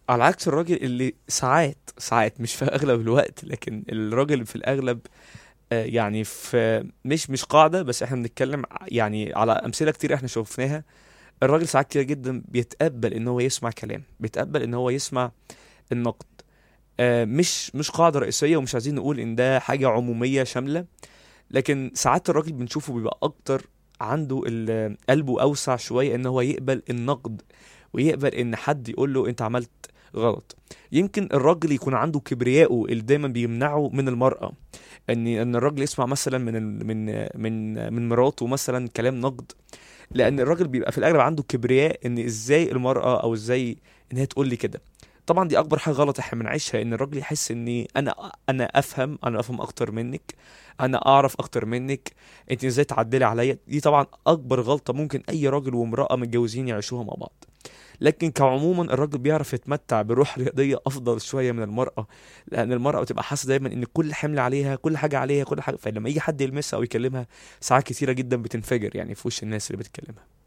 على عكس الراجل اللي ساعات ساعات مش في اغلب الوقت لكن الراجل في الاغلب آه، يعني في مش مش قاعده بس احنا بنتكلم ع- يعني على امثله كتير احنا شفناها الراجل ساعات كتير جدا بيتقبل ان هو يسمع كلام بيتقبل ان هو يسمع النقد آه، مش مش قاعده رئيسيه ومش عايزين نقول ان ده حاجه عموميه شامله لكن ساعات الراجل بنشوفه بيبقى اكتر عنده ال- قلبه اوسع شويه ان هو يقبل النقد ويقبل ان حد يقول له انت عملت غلط يمكن الراجل يكون عنده كبرياءه اللي دايما بيمنعه من المرأة ان ان الراجل يسمع مثلا من ال- من من من مراته مثلا كلام نقد لان الراجل بيبقى في الاغلب عنده كبرياء ان ازاي المرأة او ازاي ان هي تقول لي كده طبعا دي اكبر حاجه غلط احنا بنعيشها ان الراجل يحس اني انا انا افهم انا افهم اكتر منك انا اعرف اكتر منك انت ازاي تعدلي عليا دي طبعا اكبر غلطه ممكن اي راجل وامراه متجوزين يعيشوها مع بعض لكن كعموما الراجل بيعرف يتمتع بروح رياضيه افضل شويه من المراه لان المراه بتبقى حاسه دايما ان كل حمل عليها كل حاجه عليها كل حاجه فلما يجي حد يلمسها او يكلمها ساعات كتيره جدا بتنفجر يعني في وش الناس اللي بتكلمها